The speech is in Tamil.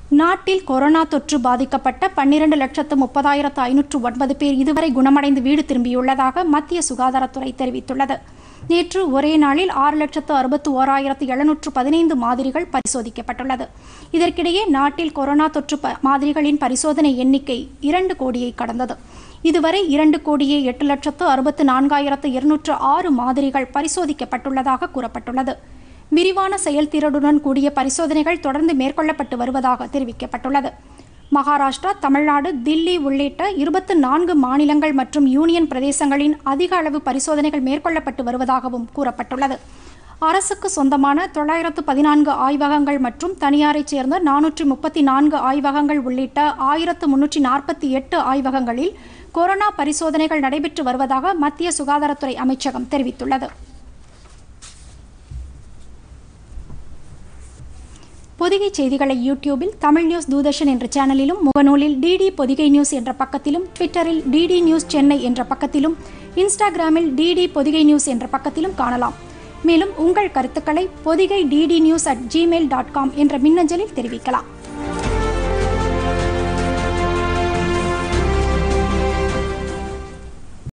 நாட்டில் கொரோனா தொற்று பாதிக்கப்பட்ட பன்னிரண்டு லட்சத்து முப்பதாயிரத்து ஐநூற்று ஒன்பது பேர் இதுவரை குணமடைந்து வீடு திரும்பியுள்ளதாக மத்திய சுகாதாரத்துறை தெரிவித்துள்ளது நேற்று ஒரே நாளில் ஆறு லட்சத்து அறுபத்து ஓராயிரத்து எழுநூற்று பதினைந்து மாதிரிகள் பரிசோதிக்கப்பட்டுள்ளது இதற்கிடையே நாட்டில் கொரோனா தொற்று ப- மாதிரிகளின் பரிசோதனை எண்ணிக்கை இரண்டு கோடியை கடந்தது இதுவரை இரண்டு கோடியே எட்டு லட்சத்து அறுபத்து நான்காயிரத்து இருநூற்று ஆறு மாதிரிகள் பரிசோதிக்கப்பட்டுள்ளதாக கூறப்பட்டுள்ளது விரிவான செயல்திறனுடன் கூடிய பரிசோதனைகள் தொடர்ந்து மேற்கொள்ளப்பட்டு வருவதாக தெரிவிக்கப்பட்டுள்ளது மகாராஷ்டிரா தமிழ்நாடு தில்லி உள்ளிட்ட இருபத்து நான்கு மாநிலங்கள் மற்றும் யூனியன் பிரதேசங்களின் அதிக அளவு பரிசோதனைகள் மேற்கொள்ளப்பட்டு வருவதாகவும் கூறப்பட்டுள்ளது அரசுக்கு சொந்தமான தொள்ளாயிரத்து பதினான்கு ஆய்வகங்கள் மற்றும் தனியாரைச் சேர்ந்த நானூற்றி முப்பத்தி நான்கு ஆய்வகங்கள் உள்ளிட்ட ஆயிரத்து முன்னூற்றி நாற்பத்தி எட்டு ஆய்வகங்களில் கொரோனா பரிசோதனைகள் நடைபெற்று வருவதாக மத்திய சுகாதாரத்துறை அமைச்சகம் தெரிவித்துள்ளது பொதிகை செய்திகளை யூடியூபில் தமிழ் நியூஸ் தூதர்ஷன் என்ற சேனலிலும் முகநூலில் டிடி பொதிகை நியூஸ் என்ற பக்கத்திலும் ட்விட்டரில் டிடி நியூஸ் சென்னை என்ற பக்கத்திலும் இன்ஸ்டாகிராமில் டிடி பொதிகை நியூஸ் என்ற பக்கத்திலும் காணலாம் மேலும் உங்கள் கருத்துக்களை Podhigai DD news at Gmail dot com என்ற மின்னஞ்சலில் தெரிவிக்கலாம்